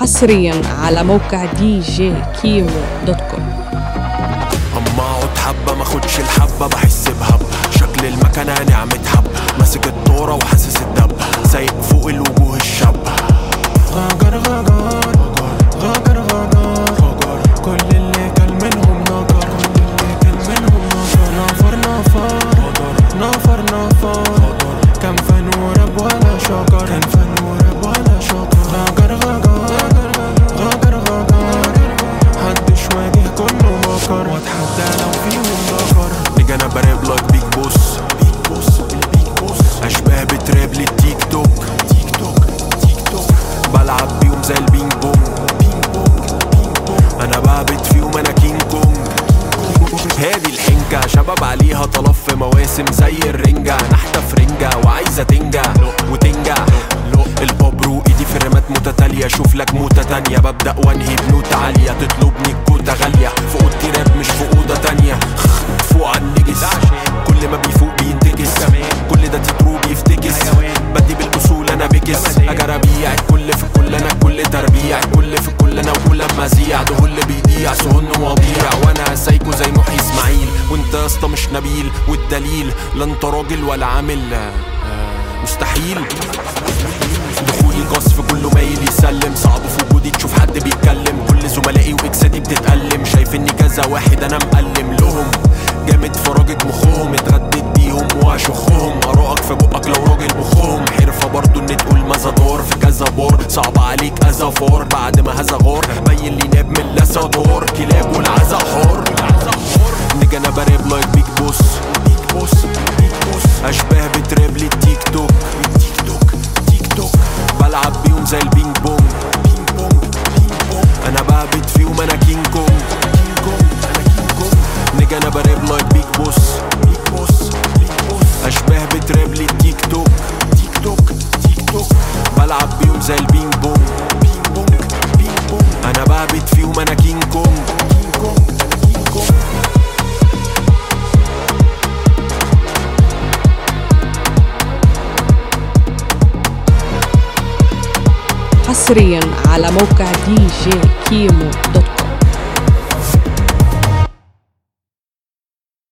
حصريا على موقع دي جي كيمو دوت كوم اما اقعد حبه ما اخدش الحبه بحس بهب شكل المكنه نعمه حب ماسك الطوره وحاسس الدب سايق فوق الوجوه الشابه غجر غجر غجر غجر كل اللي كان منهم نجر كل اللي كان منهم نجر نفر نفر نفر نفر كان فن ورب ولا شجر كان فن ورب ولا شجر غجر غجر غجر غجر محدش واجه كله مكر واتحدى لو فيهم ذكر نيجي انا براب لايك بيج بوس بيج بوس البيج بوس اشباه بتراب للتيك توك تيك توك تيك توك بلعب بيهم زي البينج بونج بينج بونج بينج بونج انا بعبد فيهم انا كينج كونج هادي الحنكة شباب عليها طلب في مواسم زي الرنجة نحتة في رنجة وعايزة تنجح وتنجح البابر وايدي في الرمات متتالية شوف لك موتة تانية ببدأ وانهي بنوتة عالية تطلبني الكوتة غالية في اوضتي راب مش في اوضة تانية فوق على النجس كل ما بيفوق بينتكس كل ده تترو بيفتكس بدي بالاصول انا بكس اجي ابيع الكل في الكل انا كل تربيع الكل في الكل انا وكل اما ازيع ده هو اللي بيضيع سهن وضيع وانا سايكو زي محي اسماعيل وانت يا اسطى مش نبيل والدليل لا انت راجل ولا عامل آه، مستحيل دخولي قصف كله مايل يسلم صعب في وجودي تشوف حد بيتكلم كل زملائي واكسادي بتتألم شايف اني كذا واحد انا مقلم لهم جامد فرجة مخهم اتغديت بيهم واشخهم ارائك في بقك لو راجل مخهم حرفة برضو ان تقول ماذا دار في كذا بار صعب عليك اذى فار بعد ما هذا غار بين لي ناب من لسا دار كلاب والعزا حار نيجي انا براب لايك بيج بوس بيج بوس بيج بوس اشباه بتراب لي التيك توك تيك توك تيك توك بلعب بيهم زي البينج بونج بينج بونج بينج بونج انا بعبد فيهم انا كينج كونج كينج كونج انا كينج كونج نيجي انا براب لايك بيج بوس بيج بوس بيج بوس اشباه بتراب لي التيك توك تيك توك تيك توك بلعب بيهم زي البينج بونج بينج بونج بينج بونج انا بعبد فيهم انا كينج كونج كينج كونج انا كينج كونج حصريا على موقع دي جي كيمو دوت كوم